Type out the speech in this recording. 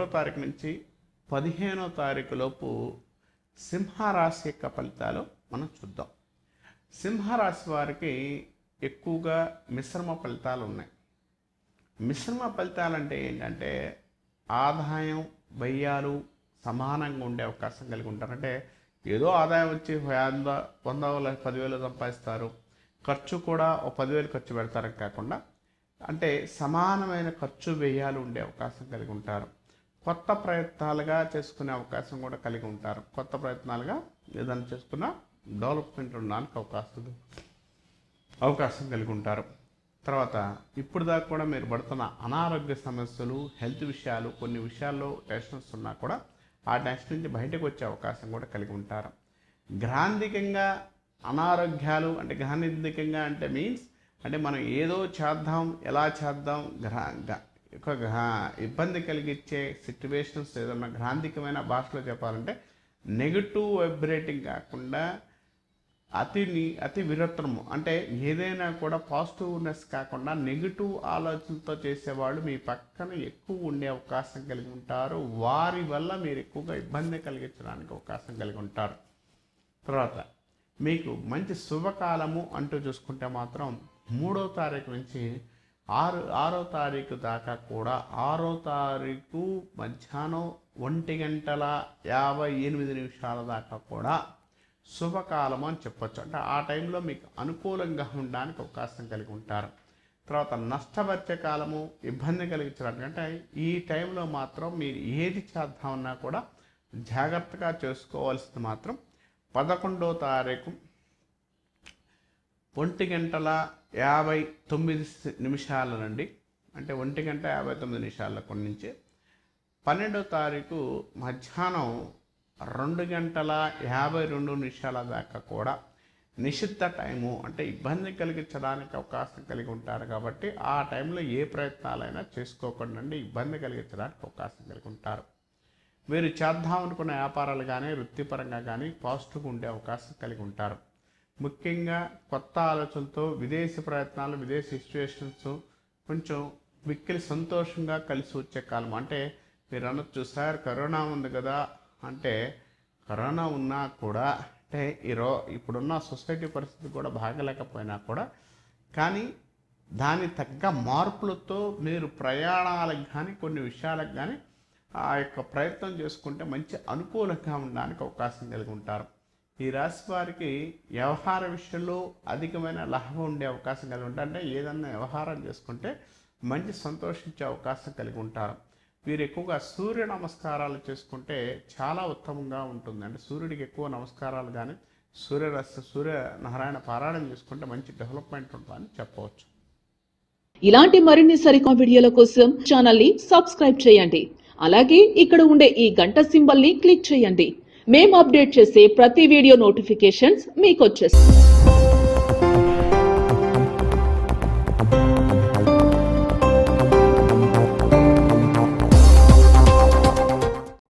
ఒకటో తారీఖు నుంచి పదిహేనో తారీఖు లోపు సింహరాశి యొక్క ఫలితాలు మనం చూద్దాం సింహరాశి వారికి ఎక్కువగా మిశ్రమ ఫలితాలు ఉన్నాయి మిశ్రమ ఫలితాలు అంటే ఏంటంటే ఆదాయం వ్యయాలు సమానంగా ఉండే అవకాశం కలిగి ఉంటారు అంటే ఏదో ఆదాయం వచ్చి వంద వంద వేల పదివేలు సంపాదిస్తారు ఖర్చు కూడా ఒక పదివేలు ఖర్చు పెడతారని కాకుండా అంటే సమానమైన ఖర్చు వ్యయాలు ఉండే అవకాశం కలిగి ఉంటారు కొత్త ప్రయత్నాలుగా చేసుకునే అవకాశం కూడా కలిగి ఉంటారు కొత్త ప్రయత్నాలుగా ఏదైనా చేసుకున్న డెవలప్మెంట్ ఉండడానికి అవకాశం అవకాశం కలిగి ఉంటారు తర్వాత ఇప్పుడు దాకా కూడా మీరు పడుతున్న అనారోగ్య సమస్యలు హెల్త్ విషయాలు కొన్ని విషయాల్లో టెన్షన్స్ ఉన్నా కూడా ఆ టెన్షన్ నుంచి బయటకు వచ్చే అవకాశం కూడా కలిగి ఉంటారు గ్రాంధికంగా అనారోగ్యాలు అంటే గ్రాంధికంగా అంటే మీన్స్ అంటే మనం ఏదో చేద్దాం ఎలా చేద్దాం గ్రా గ- ఒక గ్రా- ఇబ్బంది కలిగించే సిచ్యువేషన్స్ ఏదన్నా గ్రాంధికమైన భాషలో చెప్పాలంటే నెగటివ్ వైబ్రేటింగ్ కాకుండా అతి ని- అతి విరత్నము అంటే ఏదైనా కూడా పాజిటివ్నెస్ కాకుండా నెగిటివ్ ఆలోచనతో చేసేవాళ్ళు మీ పక్కన ఎక్కువ ఉండే అవకాశం కలిగి ఉంటారు వారి వల్ల మీరు ఎక్కువగా ఇబ్బంది కలిగించడానికి అవకాశం కలిగి ఉంటారు తర్వాత మీకు మంచి శుభకాలము అంటూ చూసుకుంటే మాత్రం మూడో తారీఖు నుంచి ఆరు ఆరో తారీఖు దాకా కూడా ఆరో తారీఖు మధ్యాహ్నం ఒంటి గంటల యాభై ఎనిమిది నిమిషాల దాకా కూడా శుభకాలము అని చెప్పొచ్చు అంటే ఆ టైంలో మీకు అనుకూలంగా ఉండడానికి అవకాశం కలిగి ఉంటారు తర్వాత నష్టపరిచే కాలము ఇబ్బంది కలిగించడానికి అంటే ఈ టైంలో మాత్రం మీరు ఏది చేద్దామన్నా కూడా జాగ్రత్తగా చేసుకోవాల్సింది మాత్రం పదకొండో తారీఖు ఒంటి గంటల యాభై తొమ్మిది సి- నిమిషాల నుండి అంటే ఒంటి గంట యాభై తొమ్మిది నిమిషాల కొన్ని నుంచి పన్నెండో తారీఖు మధ్యాహ్నం రెండు గంటల యాభై రెండు నిమిషాల దాకా కూడా నిషిద్ధ టైము అంటే ఇబ్బంది కలిగించడానికి అవకాశం కలిగి ఉంటారు కాబట్టి ఆ టైంలో ఏ ప్రయత్నాలైనా చేసుకోకుండా ఉండి ఇబ్బంది కలిగించడానికి అవకాశం కలిగి ఉంటారు మీరు చేద్దాం అనుకున్న వ్యాపారాలు కానీ వృత్తిపరంగా కానీ పాజిటివ్గా ఉండే అవకాశం కలిగి ఉంటారు ముఖ్యంగా కొత్త ఆలోచనలతో విదేశీ ప్రయత్నాలు విదేశీ సిచ్యువేషన్స్ కొంచెం మిక్కిలి సంతోషంగా కలిసి వచ్చే కాలం అంటే మీరు అనొచ్చు సార్ కరోనా ఉంది కదా అంటే కరోనా ఉన్నా కూడా అంటే ఈరో ఇప్పుడున్న సొసైటీ పరిస్థితి కూడా బాగలేకపోయినా కూడా కానీ దాని తగ్గ మార్పులతో మీరు ప్రయాణాలకు కానీ కొన్ని విషయాలకు కానీ ఆ యొక్క ప్రయత్నం చేసుకుంటే మంచి అనుకూలంగా ఉండడానికి అవకాశం కలిగి ఉంటారు ఈ రాశి వారికి వ్యవహార విషయంలో అధికమైన లాభం ఉండే అవకాశం కలిగి ఉంటారు అంటే ఏదన్నా వ్యవహారం చేసుకుంటే మంచి సంతోషించే అవకాశం కలిగి ఉంటారు వీరు ఎక్కువగా సూర్య నమస్కారాలు చేసుకుంటే చాలా ఉత్తమంగా ఉంటుంది అంటే సూర్యుడికి ఎక్కువ నమస్కారాలు కానీ సూర్యరస్త సూర్య నారాయణ పారాయణం చేసుకుంటే మంచి డెవలప్మెంట్ ఉంటుందని చెప్పవచ్చు ఇలాంటి మరిన్ని సరికొత్త వీడియోల కోసం ఛానల్ ని సబ్స్క్రైబ్ చేయండి అలాగే ఇక్కడ ఉండే ఈ గంట సింబల్ ని క్లిక్ చేయండి మేము అప్డేట్ చేసే ప్రతి వీడియో నోటిఫికేషన్స్ మీకు వచ్చేస్తాయి